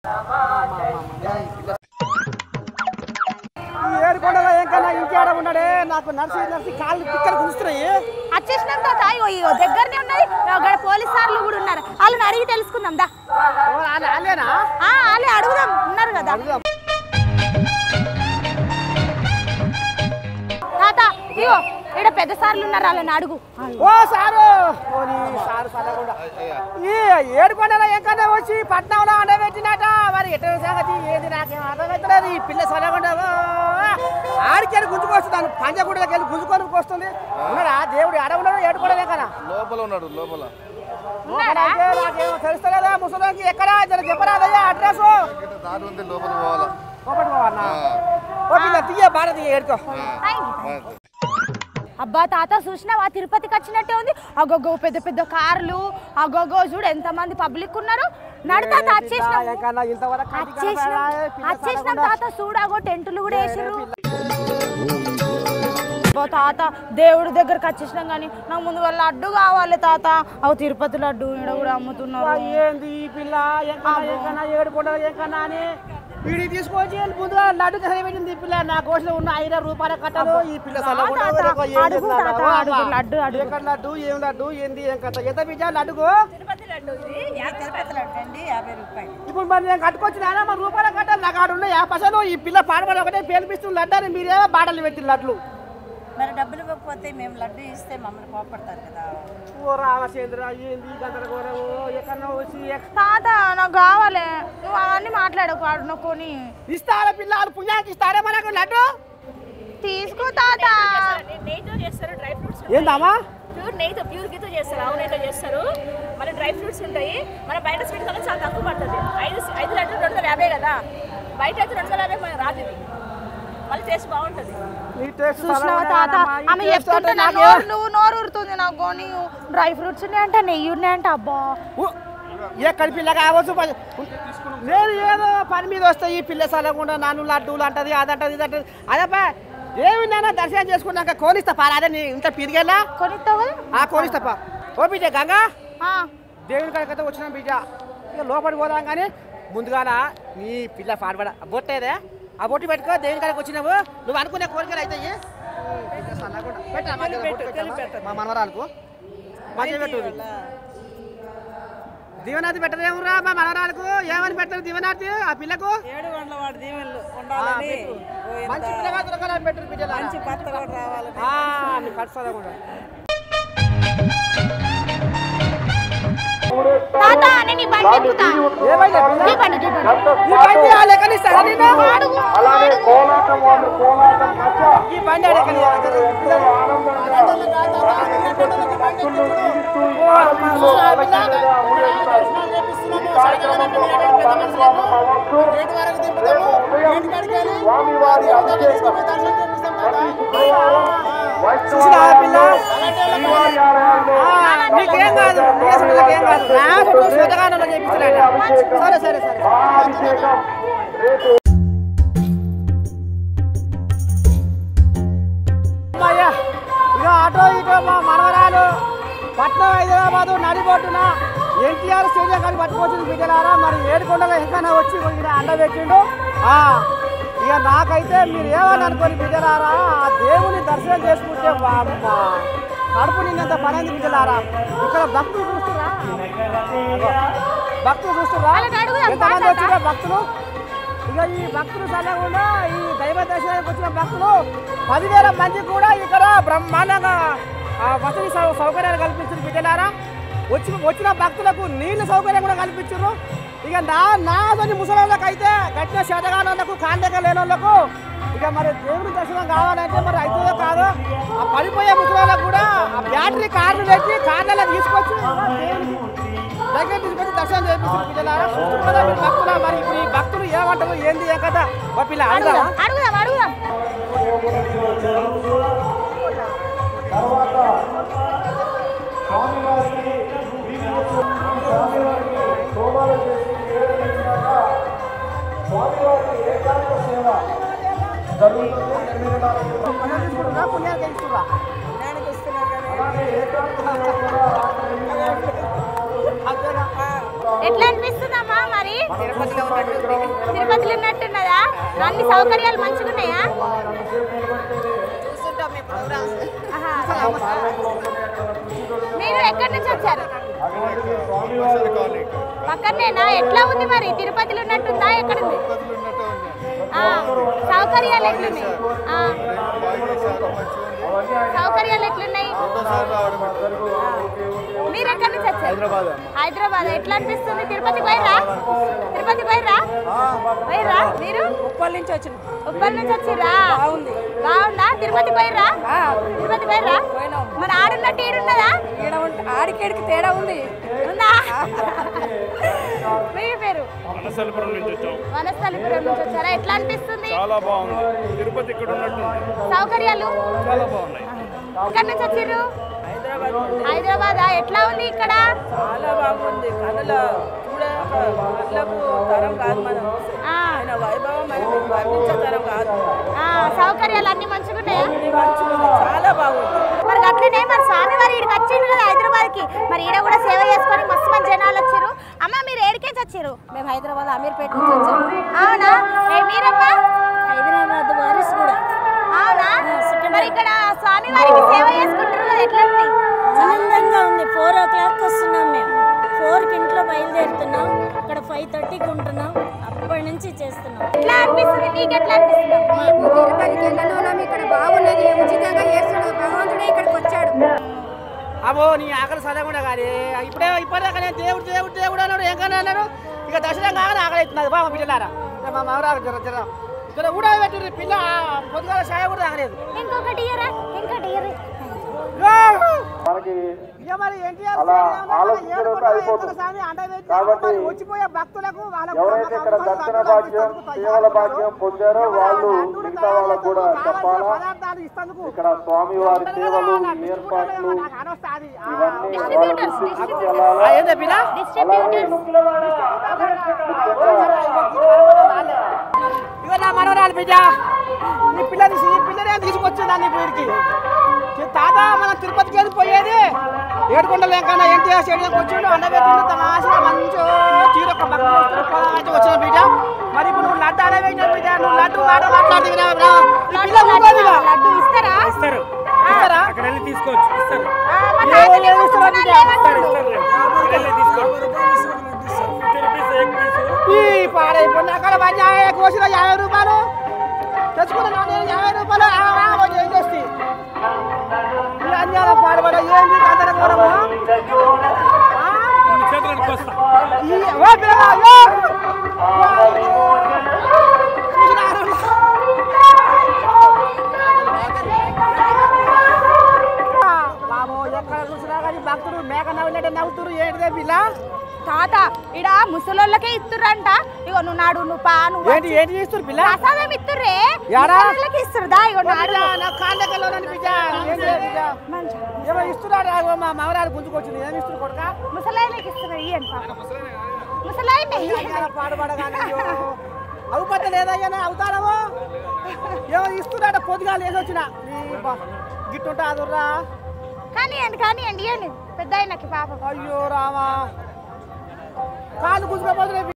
ఈ ఏడుకొండలో ఏం కన్నా ఇంకేడ ఉన్నాడే నాకు నర్సి నర్సి కాళ్ళు పిక్కలు గుంచుతున్నాయి వచ్చేసినాం తాత ఇగో ఇగో దగ్గరనే ఉన్నది అక్కడ పోలీస్ సార్లు కూడా ఉన్నారు వాళ్ళని అడిగి తెలుసుకుందాం దా ఓ, వాళ్ళ- వాళ్ళేనా ఆ, వాళ్ళే అడుగుదాం ఉన్నారు కదా అడుగుదాం. తాత ఇగో ఇక్కడ పెద్ద సార్లు ఉన్నారు వాళ్ళని అడుగు ఓ సారు ఓ నీ సారు సలకుండా ఈ ఏడుకొండలో ఏం కన్నా వచ్చి పట్నంలో అండబెట్టినట మరి ఎటు సంగతి ఏది నాకేం అర్థమవుతలేదు ఈ పిల్ల సలకుండా ఆడికెళ్ళి గుంజుకొస్తుంది దాన్ని పంజగుడికి వెళ్ళి గుంజుకొని వస్తుంది ఉన్నాడా దేవుడు ఆడ ఉన్నాడు ఏడుకొండలే కదా లోపల ఉన్నాడు లోపల లోపలైతే నాకేమో తెలుస్తలేదా ముసలోకి ఎక్కడ జర చెప్పరాదయ్యా అడ్రస్ ఇక్కడ దారి ఉంది లోపల పోవాలా ఒకటి పోవన్నా ఆ, ఓ పిల్ల తీయ బాగా తీయ ఏడుకో థాంక్ యూ. ఆ. అబ్బా తాత చూసినావా తిరుపతికి వచ్చినట్టే ఉంది అగోగో పెద్ద పెద్ద కార్లు అగోగో చూడు ఎంతమంది పబ్లిక్ ఉన్నారు నడు తాత వచ్చేసినాం ఎక్కడన్నా ఇంతవరకు కంటికి వచ్చేసినాం కనపడరా? పిల్ల వచ్చేసినాం సలకుండా. తాత చూడు అగో టెంటులు కూడా వేసిర్రు అబ్బో తాత దేవుడి దగ్గరకు వచ్చేసినాం కానీ నాకు ముందు వాళ్ళ లడ్డు కావాలి తాత అవు తిరుపతి లడ్డు ఇక్కడ కూడా అమ్ముతున్నారు అబ్బా, ఏంది ఈ పిల్ల ఎంకన్నా ఎంకన్నా ఏడుకుంటా ఎంకన్నా అని వీడి తీసుకొచ్చి ముందుగా లడ్డు కసరి పెట్టింది ఈ పిల్ల నా కోసిన ఉన్న ఐదు రూపాయల కట్టలు ఈ పిల్ల సల్లకుండా తాత, ఊరుకో, ఏం అడుగు చేస్తున్నా? తాత, ఓ అమ్మా. అడుగు, లడ్డు, అడుగు. ఎక్కడ లడ్డు ఏం లడ్డు ఏంది ఏం కథ ఎంత పిజ్జా లడ్డుకు ఇప్పుడు మరి నేను కట్టుకొచ్చినా మరి రూపాయల కట్టలు నాకు ఆడు ఉన్నాయి పసలు ఈ పిల్ల పాడబడి ఒకటే పేలిపిస్తుంది లడ్డు అని మీరేమో బాటలు పెట్టిన లడ్లు మరి డబ్బులు ఇవ్వకపోతే మేము లడ్డు ఇస్తే మమ్మల్ని కోపడతారు కదా ఓ రామచంద్ర ఏంది గందరగోళం ఎక్కడో వచ్చి ఎక్- తాత నాకు కావాలి నువ్వు అవన్నీ మాట్లాడకు ఆడుకొని ఇస్తారా పిల్లలు పుణ్యానికి ఇస్తారా మనకు లడ్డు తీసుకో తాత నెయ్యితో చేస్తారు డ్రై ఫ్రూట్స్ ఏందమ్మా ప్యూర్ నెయ్యితో ప్యూర్ గీతో చేస్తారు ఆవు నెయ్యితో చేస్తారు మన డ్రై ఫ్రూట్స్ ఉంటాయి మన బయట స్వీట్ కన్నా చాలా తక్కువ పడుతుంది ఐదు ఐదు లడ్డు రెండు వందల యాభై కదా బయట అయితే రెండు వందల యాభై మనకు రాదు ఇది మళ్ళీ టేస్ట్ బాగుంటుంది నీ టేస్ట్ చూసినావా సలహా తాత నాన్నమ్మా. ఈ ఆమె టేస్ట్ చెప్తుంటే అంటే నా నాకే- నోరు నువ్వు నోరు ఊరుతుంది నాకు కొని డ్రై ఫ్రూట్స్ ఉన్నాయంట నెయ్యి ఉన్నాయంట అబ్బా ఊ, ఎక్కడి పిల్ల కావచ్చు పని- నేను ఏదో పని మీద వస్తే ఈ పిల్ల సలకుండా నాను లడ్డూలు అంటది అదంటది ఇదంటది అదేపా ఏమి నాన్న దర్శనం చేసుకున్నాక కోనిస్తా పారా అదే నీ ఇంత పిరిగేలా కొనిస్తావు కదా ఆ కోనిస్తా పా ఓ బిడ్డ గంగా ఆ, దేవుని కాడికైతే వచ్చిన బిడ్డ ఇక లోపలికి పోదాం కానీ ముందుగాన నీ పిల్ల పాడబడ బొట్టేదే ఆ బొట్టు పెట్టుకో దేవుని కాడికి వచ్చినావు నువ్వు అనుకునే కోరికలు అవుతాయి పిల్ల సన్నగుండా. పెట్టు, అమ్మా, జర బొట్టు పెట్టమ్మా. మా మనవరాలకు మంచిగా పెట్టు దీవనాథి పెట్టదేమురా మా మనవరాలకు ఏమని పెట్టరు దీవనాథి ఆ పిల్లకు ఏడు వందల వాడి దీవెనలు ఆ, ఉండాలని పెట్టు. ఓ ఎంత మంచి పిల్లగా దొరకాలని పెట్టరు బిడ్డలారా. మంచి భర్త కూడా రావాలని ఆ, మీ ఖర్చు చదవకుండా. తాత నేను ఈ బండి ఎక్కుతా ఏమైంది పిల్ల? ఈ బండి ఈ బండి ఈ బండి ఆ లెక్కన ఇస్తారా నేను? అడుగు ఈ బండి ఆ లెక్కన ఇస్తారా? ఓ, అమ్మా, చూసావా పిల్ల? దర్శనాలు చేపిస్తున్నాము, సడగలని పిల్లగాడు పెద్ద మనుషులకు. గేటు వరకు దింపుతాము, గేటు కాడికి వెళ్ళి దేవుని దగ్గర తీసుకుపోయి దర్శనం చేపిస్తాం కదా. చూసినావా పిల్ల? ఆ, నీకేం కాదు నీ అసలు ఏం కాదు నా చుట్టూ శ్వేతగానంలో చేపించారట సరే సరే సరే అమ్మయ్యా ఇక అటో ఇటో మా మనవరాలు పట్నం హైదరాబాదు నడిబొట్టున ఎన్టీఆర్ స్టేడియం కానీ పట్టుకొచ్చింది బిడ్డలారా మరి ఏడుకొండలో ఇంకా వచ్చి ఇక్కడ అండబెట్టిండు ఆ, ఇక నాకైతే మీరు ఏమని అనుకోని బిడ్డలారా ఆ దేవుని దర్శనం చేసుకుంటే వామ్మా, కడుపు నిన్నంత పనంది బిడ్డలారా ఇక్కడ భక్తులు చూస్తురా భక్తులు చూస్తురా వాళ్ళని అడుగుదాం, ఎంతమంది తాత. వచ్చిరా భక్తులు ఇక ఈ భక్తులు చల్లకుండా ఈ దైవ దర్శనానికి వచ్చిన భక్తులు పదివేల మంది కూడా ఇక్కడ బ్రహ్మాండంగా ఆ, వసతి సౌ సౌకర్యాలు కల్పించారు బిడ్డలారా వచ్చి వచ్చిన భక్తులకు నీళ్ళ సౌకర్యం కూడా కల్పించారు ఇక నా నా సొని ముసలిళ్ళకి అయితే గట్టిన శతగానులకు కాండక లేని వాళ్ళకు ఇక మరి దేవుని దర్శనం కావాలంటే మరి అవుతుందో కాదో ఆ పడిపోయే ముసలిళ్ళకు కూడా ఆ బ్యాటరీ కార్లు పెట్టి కార్లలో తీసుకొచ్చి దేవునికి దగ్గర తీసుకొచ్చి దర్శనం చేపిస్తారు పిల్లలారా చూస్తున్నారు కదా మీరు భక్తుల మరి ఇప్పుడు ఈ భక్తులు ఏమంటారు ఏంది ఏం కదా ఓ పిల్ల అడుగుదా అడుగుదాం అడుగుదాం పుణ్యానికి ఇస్తున్నా పుణ్యానికి వస్తున్నారు కానీ అంతేగా ఎట్లా అనిపిస్తుందమ్మా మరి మరి తిరుపతిలో ఉన్నట్టున్నదా అన్ని సౌకర్యాలు మంచిగా ఉన్నాయా ఆహా. మీరు ఎక్కడి నుంచి వచ్చారు పక్కనేనా ఎట్లా ఉంది మరి తిరుపతిలో ఉన్నట్టుందా ఎక్కడ ఉంది ఆ, సౌకర్యాలు ఎట్లున్నాయి ఆ, సౌకర్యాలు ఎట్లున్నాయి మీరు ఎక్కడి నుంచి వచ్చారు హైదరాబాద్ హైదరాబాద్ ఎట్లా అనిపిస్తుంది తిరుపతి పోయిరా తిరుపతి పోయిరా పోయిరా మీరు ఉప్పల్ నుంచి వచ్చిన ఉప్పల్ నుంచి వచ్చిరా బాగుంది బాగుందా తిరుపతి పోయిరా తిరుపతి పోయిరా పోయినాం. మరి ఆడున్నట్టు ఈడున్నదా ఈడ ఉంటే ఆడికేడికి తేడా ఉంది ఉందా మీ పేరు వనసలపురం నుంచి వచ్చాం వనస్థలిపురం నుంచి వచ్చారా ఎట్లా అనిపిస్తుంది చాలా బాగుంది తిరుపతి ఇక్కడ ఉన్నట్టుంది సౌకర్యాలు చాలా బాగున్నాయి ఎక్కడి నుంచి వచ్చిర్రు హైదరాబాద్ ఎట్లా ఉంది ఇక్కడ చాలా బాగుంది కనుల చూడే కళ్ళకు తరం కాదు మనం ఆ, ఆయన వైభవం మరి వర్ణించే తరం కాదు ఆ, సౌకర్యాలు అన్ని మంచిగా ఉన్నాయా మంచిగా చాలా బాగుంది మరి అట్లనే మరి స్వామివారి ఇక్కడికి వచ్చిండు కదా హైదరాబాద్ కి మరి ఈడ కూడా సేవ చేసుకొని మస్తు మంది జనాలు వచ్చారు అమ్మ మీరు ఏడికేసి వచ్చారు మేము హైదరాబాద్ అమీర్పేట నుంచి వచ్చాము అవునా ఏ మీరమ్మా హైదరాబాద్ వారిస్ కూడా అవునా మరి ఇక్కడ స్వామివారికి సేవ చేసుకుంటారు కదా ఎట్లా ఉంది ఆనందంగా ఉంది ఫోర్ ఓ క్లాక్ వస్తున్నాం మేము ఫోర్కి ఇంట్లో బయలుదేరుతున్నాం ఇక్కడ ఫైవ్ థర్టీకి ఉంటున్నాం అప్పటి నుంచి చేస్తున్నాం ఎట్లా అనిపిస్తుంది మీకు ఎట్లా అనిపిస్తుంది మేము తిరుపతికి వెళ్ళనున్నాం ఇక్కడ బాగున్నది ఉచితంగా చేస్తున్నాడు భగవంతుడే ఇక్కడికి వచ్చాడు అబ్బో నీ ఆకలి చదవకుండా కానీ ఇప్పుడే ఇప్పటిదాకా నేను దేవుడు దేవుడు దేవుడు అన్నాడు ఏం కానీ అన్నాడు ఇక దర్శనం కాగానే ఆకలి అవుతున్నది బాబా బిడ్డలారా ఏ మా మవరాలు జర జర జర కూడా పెట్టి పిల్ల పొద్దుగాల సాయ కూడా తాగలేదు ఇంకొకటి ఇయ్యరా ఇంకొకటి ఇయ్యరా మనకి ఇక మరి ఎన్టీఆర్ అలా స్టేడియంలో మన ఆలోచించడం ఏడుకొండల అయిపోతుంది. వెంకట స్వామి అండ వేసి కాబట్టి మరి వచ్చిపోయే భక్తులకు వాళ్ళకు ఎవరైతే ఇక్కడ దర్శన భాగ్యం సేవల భాగ్యం పొందారో వాళ్ళు మిగతా వాళ్ళకు కూడా చెప్పాలా పదార్థాలు ఇస్తందుకు ఇక్కడ స్వామి వారి సేవలు ఏర్పాట్లు ఇవన్నీ వాళ్ళ దృష్టికి తీసుకెళ్ళాలా ఏందే పిల్ల అలాగే ఇక నా మనవరాలు బిడ్డ ఈ పిల్లని ఈ పిల్లనే తీసుకొచ్చిందాన్ని వీడికి ఈ తాత మన తిరుపతికి వెళ్ళి పోయేది ఏడుకొండలు ఎంకన్నా ఎన్టీఆర్ స్టేడియంకి వచ్చిండు అండబెట్టిండు తమాషగా మంచి తీరొక్క భక్తులు వస్తారు పోదామంటే వచ్చిన బిడ్డ మరి ఇప్పుడు నువ్వు లడ్డు అడవేసిన బిడ్డ నువ్వు లడ్డు మాట మాట్లాడుతుంది ఈ పిల్ల ఊరుకోదు ఇక. లడ్డు ఇస్తారా ఇస్తారు ఇస్తారా? అక్కడ వెళ్ళి తీసుకోవచ్చు ఇస్తారు ఆ, మా ఏ తాతనే ఊరు ఇస్తారా కూర్చున్నాడు, బిడ్డ? ఏమంటాడు? అక్కడ వెళ్ళి తీసుకోవచ్చు ఫిఫ్టీ రూపీస్ ఎగ్ పీసు ఈ పాడైపోయిన అక్కడ బంజాయ కోసిన యాభై రూపాయలు తెచ్చుకున్నా నేను యాభై రూపాయలు ఆ, ఆ, వచ్చి ఏం చేస్తే ఈ అన్యాల పాడబడ ఏంది గందరగోళము ఆ? చేతులకు పోస్తా ఈ ఓ పిల్లగా, అయ్యో! చూసినారు? బాబు ఎక్కడ చూసినా కానీ భక్తులు మేక నవ్వినట్టే నవ్వుతురు ఏంటిదే పిల్ల తాత ఇడ ముసలోళ్ళకే ఇస్తుర్రంట ఇగో నువ్వు నాడు నువ్వు పా నువ్వు ఏంటి ఏంటి చేస్తురు పిల్ల ప్రసాదం ఇస్తుర్రే యాడా? ముసలోళ్ళకి ఇస్తురుదా ఇగో నాడు బిడ్డ, నా కాళ్ళకెళ్ళో నన్ను బిడ్డ. ఏంటి బిడ్డ? ఏమో ఇస్తున్నాడు ఆగో మా మవరాలు గుంజుకొచ్చింది ఏమి ఇస్తుంది కొడుక ముసలాయనకి ఇస్తున్నారు ఇయ్యండి పాపం ముసలాయన పాడుపడగానే అవుపత్త లేదయ్యా అవుతాడమో ఏమో ఇస్తున్నాడు పొద్దుగా లేచి వచ్చిన గిట్టుంటా అదుర్రా కానివ్వండి కానివ్వండి ఇవ్వండి పెద్ద ఆయనకి పాపం అయ్యో రామా కాళ్ళు గుంజుకోపోతున్నాయి